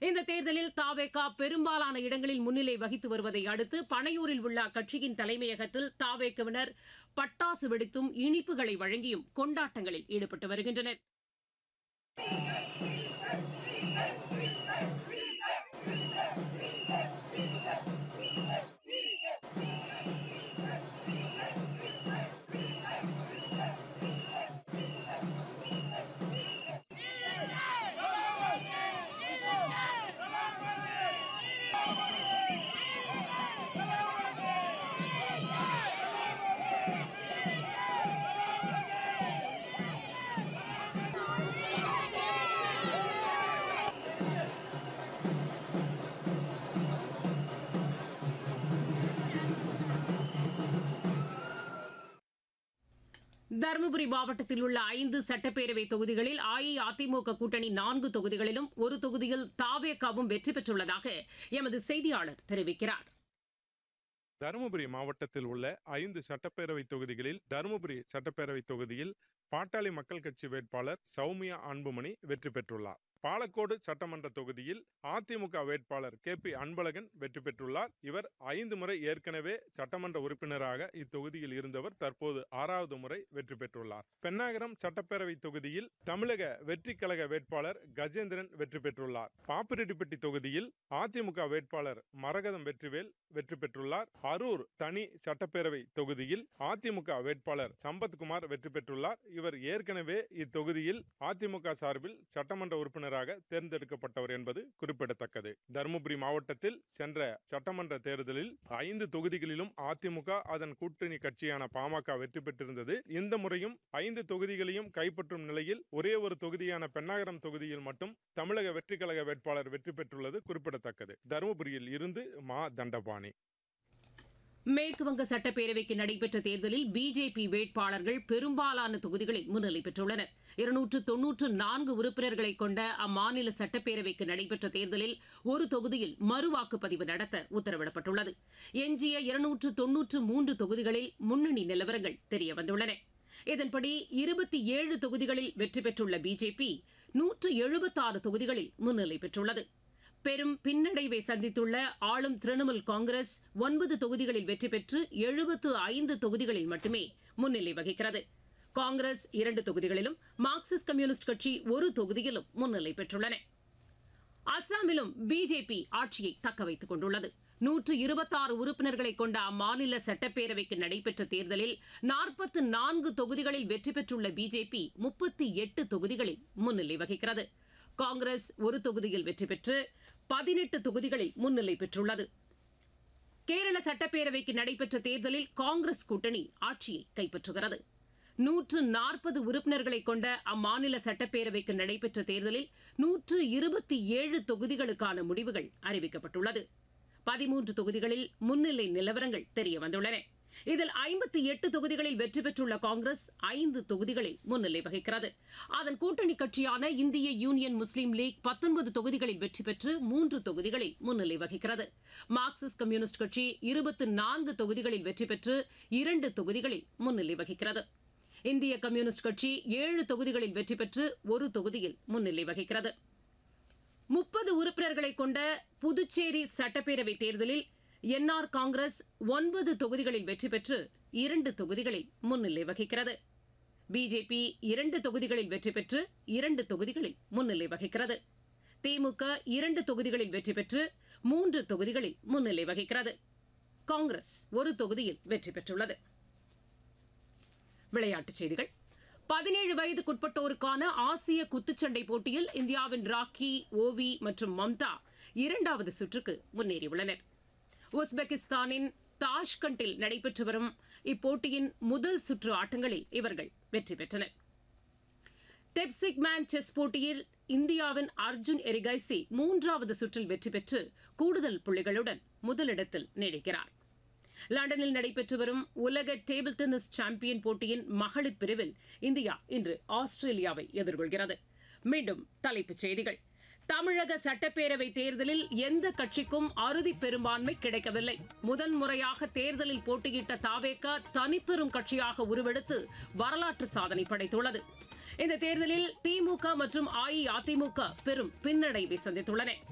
இந்த தேர்தலில் தாவேகா பெரும்பாலான இடங்களில் முன்னிலை வகித்து வருவதை அடுத்து பனையூரில் உள்ள அக்கட்சியின் தலைமையகத்தில் தாவேகவினர் பட்டாசு வெடித்தும் இனிப்புகளை வழங்கியும் கொண்டாட்டங்களில் ஈடுபட்டு வருகின்றனர் தருமபுரி மாவட்டத்தில் உள்ள ஐந்து சட்டப்பேரவை தொகுதிகளில் அஇஅதிமுக கூட்டணி நான்கு தொகுதிகளிலும் ஒரு தொகுதியில் தாவேகாவும் வெற்றி பெற்றுள்ளதாக எமது செய்தியாளர் தெரிவிக்கிறார் தருமபுரி மாவட்டத்தில் உள்ள ஐந்து சட்டப்பேரவை தொகுதிகளில் தருமபுரி சட்டப்பேரவை தொகுதியில் பாட்டாளி மக்கள் கட்சி வேட்பாளர் சௌமியா அன்புமணி வெற்றி பெற்றுள்ளார் பாலக்கோடு சட்டமன்ற தொகுதியில் அதிமுக வேட்பாளர் கே பி அன்பழகன் வெற்றி பெற்றுள்ளார் இவர் ஐந்து முறை ஏற்கனவே சட்டமன்ற உறுப்பினராக இத்தொகுதியில் இருந்தவர் தற்போது ஆறாவது முறை வெற்றி பெற்றுள்ளார் பென்னாகரம் சட்டப்பேரவை தொகுதியில் தமிழக வெற்றி கழக வேட்பாளர் கஜேந்திரன் வெற்றி பெற்றுள்ளார் பாப்பிரெட்டிப்பட்டி தொகுதியில் அதிமுக வேட்பாளர் மரகதம் வெற்றிவேல் வெற்றி பெற்றுள்ளார் அரூர் தனி சட்டப்பேரவை தொகுதியில் அதிமுக வேட்பாளர் சம்பத்குமார் வெற்றி பெற்றுள்ளார் இவர் ஏற்கனவே இத்தொகுதியில் அதிமுக சார்பில் சட்டமன்ற உறுப்பினராக தேர்ந்தெடுக்கப்பட்டவர் என்பது குறிப்பிடத்தக்கது தருமபுரி மாவட்டத்தில் சென்ற சட்டமன்ற தேர்தலில் ஐந்து தொகுதிகளிலும் அதிமுக அதன் கூட்டணி கட்சியான பாமக வெற்றி பெற்றிருந்தது இந்த முறையும் ஐந்து தொகுதிகளையும் கைப்பற்றும் நிலையில் ஒரே ஒரு தொகுதியான பெண்ணாகரம் தொகுதியில் மட்டும் தமிழக வெற்றி கழக வேட்பாளர் வெற்றி பெற்றுள்ளது குறிப்பிடத்தக்கது தருமபுரியில் இருந்து மா தண்டபாணி மேற்குவங்க சட்டப்பேரவைக்கு நடைபெற்ற தேர்தலில் பிஜேபி வேட்பாளர்கள் பெரும்பாலான தொகுதிகளில் முன்னிலை பெற்றுள்ளனர் இருநூற்று தொன்னூற்று நான்கு உறுப்பினர்களை கொண்ட அம்மாநில சட்டப்பேரவைக்கு நடைபெற்ற தேர்தலில் ஒரு தொகுதியில் மறுவாக்குப்பதிவு நடத்த உத்தரவிடப்பட்டுள்ளது எஞ்சிய இருநூற்று தொன்னூற்று மூன்று தொகுதிகளில் முன்னணி நிலவரங்கள் தெரியவந்துள்ளன இதன்படி இருபத்தி ஏழு தொகுதிகளில் வெற்றி பெற்றுள்ள பிஜேபி நூற்று எழுபத்தாறு தொகுதிகளில் முன்னிலை பெற்றுள்ளது பெரும் பின்னடைவை சந்தித்துள்ள ஆளும் திரிணாமுல் காங்கிரஸ் ஒன்பது தொகுதிகளில் வெற்றி பெற்று எழுபத்து ஐந்து தொகுதிகளில் மட்டுமே முன்னிலை வகிக்கிறது காங்கிரஸ் இரண்டு தொகுதிகளிலும் மார்க்சிஸ்ட் கம்யூனிஸ்ட் கட்சி ஒரு தொகுதியிலும் முன்னிலை பெற்றுள்ளன அஸ்ஸாமிலும் பிஜேபி ஆட்சியை தக்கவைத்துக் கொண்டுள்ளது நூற்று இருபத்தாறு உறுப்பினர்களை கொண்ட அம்மாநில சட்டப்பேரவைக்கு நடைபெற்ற தேர்தலில் நாற்பத்து நான்கு தொகுதிகளில் வெற்றி பெற்றுள்ள பிஜேபி முப்பத்தி எட்டு தொகுதிகளில் முன்னிலை வகிக்கிறது காங்கிரஸ் ஒரு தொகுதியில் வெற்றி பெற்று பதினெட்டு தொகுதிகளில் முன்னிலை பெற்றுள்ளது கேரள சட்டப்பேரவைக்கு நடைபெற்ற தேர்தலில் காங்கிரஸ் கூட்டணி ஆட்சியை கைப்பற்றுகிறது நூற்று நாற்பது உறுப்பினர்களை கொண்ட அம்மாநில சட்டப்பேரவைக்கு நடைபெற்ற தேர்தலில் நூற்று இருபத்தி ஏழு தொகுதிகளுக்கான முடிவுகள் அறிவிக்கப்பட்டுள்ளது பதிமூன்று தொகுதிகளில் முன்னிலை நிலவரங்கள் தெரியவந்துள்ளன இதில் ஐம்பத்தி எட்டு தொகுதிகளில் வெற்றி பெற்றுள்ள காங்கிரஸ் ஐந்து தொகுதிகளில் முன்னிலை வகிக்கிறது அதன் கூட்டணி கட்சியான இந்திய யூனியன் முஸ்லீம் லீக் பத்தொன்பது தொகுதிகளில் வெற்றி பெற்று மூன்று தொகுதிகளில் முன்னிலை வகிக்கிறது மார்க்சிஸ்ட் கம்யூனிஸ்ட் கட்சி இருபத்தி நான்கு தொகுதிகளில் வெற்றி பெற்று இரண்டு தொகுதிகளில் முன்னிலை வகிக்கிறது இந்திய கம்யூனிஸ்ட் கட்சி ஏழு தொகுதிகளில் வெற்றி பெற்று ஒரு தொகுதியில் முன்னிலை வகிக்கிறது முப்பது உறுப்பினர்களை கொண்ட புதுச்சேரி சட்டப்பேரவை தேர்தலில் என்ஆர் காங்கிரஸ் ஒன்பது தொகுதிகளில் வெற்றி பெற்று இரண்டு தொகுதிகளில் முன்னிலை வகிக்கிறது பிஜேபி இரண்டு தொகுதிகளில் வெற்றி பெற்று இரண்டு தொகுதிகளில் முன்னிலை வகிக்கிறது திமுக இரண்டு தொகுதிகளில் வெற்றி பெற்று மூன்று தொகுதிகளில் முன்னிலை வகிக்கிறது காங்கிரஸ் ஒரு தொகுதியில் வெற்றி பெற்றுள்ளது விளையாட்டுச் செய்திகள் பதினேழு வயதுக்குட்பட்டோருக்கான ஆசிய குத்துச்சண்டை போட்டியில் இந்தியாவின் ராக்கி ஓவி மற்றும் மம்தா இரண்டாவது சுற்றுக்கு முன்னேறியுள்ளனர் உஸ்பெகிஸ்தானின் தாஷ்கண்டில் நடைபெற்று வரும் இப்போட்டியின் முதல் சுற்று ஆட்டங்களில் இவர்கள் வெற்றி பெற்றனர் டெப்சிக் மேன் செஸ் போட்டியில் இந்தியாவின் அர்ஜுன் எரிகைசி மூன்றாவது சுற்றில் வெற்றி பெற்று கூடுதல் புள்ளிகளுடன் முதலிடத்தில் நீடிக்கிறார் லண்டனில் நடைபெற்று வரும் உலக டேபிள் டென்னிஸ் சாம்பியன் போட்டியின் மகளிர் பிரிவில் இந்தியா இன்று ஆஸ்திரேலியாவை எதிர்கொள்கிறது மீண்டும் தலைப்புச் செய்திகள் தமிழக சட்டப்பேரவை தேர்தலில் எந்த கட்சிக்கும் அறுதி பெரும்பான்மை கிடைக்கவில்லை முதன்முறையாக தேர்தலில் போட்டியிட்ட தாவேக தனிப்பெரும் கட்சியாக உருவெடுத்து வரலாற்று சாதனை படைத்துள்ளது இந்த தேர்தலில் திமுக மற்றும் அஇஅதிமுக பெரும் பின்னடைவை சந்தித்துள்ளன